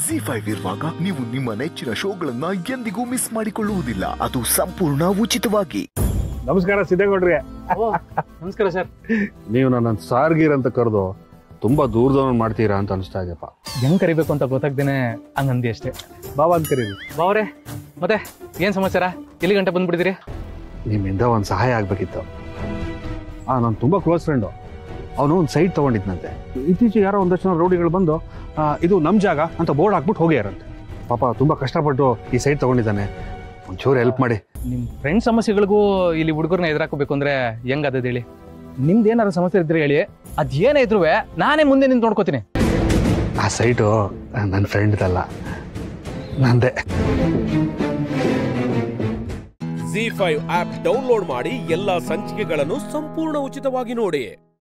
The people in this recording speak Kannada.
ಜಿ ಫೈವ್ ಇರುವಾಗ ನೀವು ನಿಮ್ಮ ನೆಚ್ಚಿನ ಶೋಗಳನ್ನ ಎಂದಿಗೂ ಮಿಸ್ ಮಾಡಿಕೊಳ್ಳುವುದಿಲ್ಲ ಅದು ಸಂಪೂರ್ಣ ಉಚಿತವಾಗಿ ನಮಸ್ಕಾರ ಸಿದ್ದೇಗೌಡ್ರಿಗೆ ನಮಸ್ಕಾರ ಸರ್ ನೀವು ನನ್ನ ಸಾರ್ಗೀರ್ ಅಂತ ಕರೆದು ತುಂಬಾ ದೂರದವನ್ ಮಾಡ್ತೀರಾ ಅಂತ ಅನಿಸ್ತಾ ಇದೆಯಪ್ಪ ಹೆಂಗ್ ಕರಿಬೇಕು ಅಂತ ಗೊತ್ತಾಗ್ದೇನೆ ಹಂಗಂದಿ ಅಷ್ಟೇ ಬಾಬಾ ಅಂತ ಕರೀರಿ ಬಾವ್ರೆ ಮತ್ತೆ ಏನ್ ಸಮಾಚಾರ ಎಲ್ಲಿ ಗಂಟೆ ಬಂದ್ಬಿಟ್ಟಿದ್ದೀರಿ ನಿಮ್ಮಿಂದ ಒಂದು ಸಹಾಯ ಆಗ್ಬೇಕಿತ್ತು ಆ ನಾನು ತುಂಬಾ ಕ್ಲೋಸ್ ಫ್ರೆಂಡು ಅವನು ಒಂದು ಸೈಟ್ ತಗೊಂಡಿದ್ನಂತೆ ಇತ್ತೀಚೆಗೆ ಯಾರೋ ಒಂದಷ್ಟು ಜನ ರೌಡಿಗಳು ಬಂದು ಆ, ಇದು ನಮ್ಮ ಜಾಗ ಅಂತ ಬೋರ್ಡ್ ಹಾಕ್ಬಿಟ್ಟು ಹೋಗ್ಯಾರಂತೆ ಪಾಪ ತುಂಬಾ ಕಷ್ಟಪಟ್ಟು ಈ ಸೈಟ್ ತಗೊಂಡಿದ್ದಾನೆ ಒಂಚೂರು ಹೆಲ್ಪ್ ಮಾಡಿ ನಿಮ್ ಫ್ರೆಂಡ್ ಸಮಸ್ಯೆಗಳಿಗೂ ಇಲ್ಲಿ ಹುಡುಗರನ್ನ ಎದುರಾಕಬೇಕು ಅಂದ್ರೆ ಹೆಂಗ್ ಅದ ಹೇಳಿ ನಿಮ್ದು ಏನಾದ್ರು ಸಮಸ್ಯೆ ಇದ್ರೆ ಹೇಳಿ ಅದ್ ಏನೇ ಇದ್ರು ನಾನೇ ಮುಂದೆ ನಿಂತು ನೋಡ್ಕೋತೀನಿ ಆ ಸೈಟು ನನ್ನ ಫ್ರೆಂಡ್ದಲ್ಲ ನಂದೇ ಜಿ ಫೈವ್ ಆಪ್ ಡೌನ್ಲೋಡ್ ಮಾಡಿ ಎಲ್ಲಾ ಸಂಚಿಕೆಗಳನ್ನು ಸಂಪೂರ್ಣ ಉಚಿತವಾಗಿ ನೋಡಿ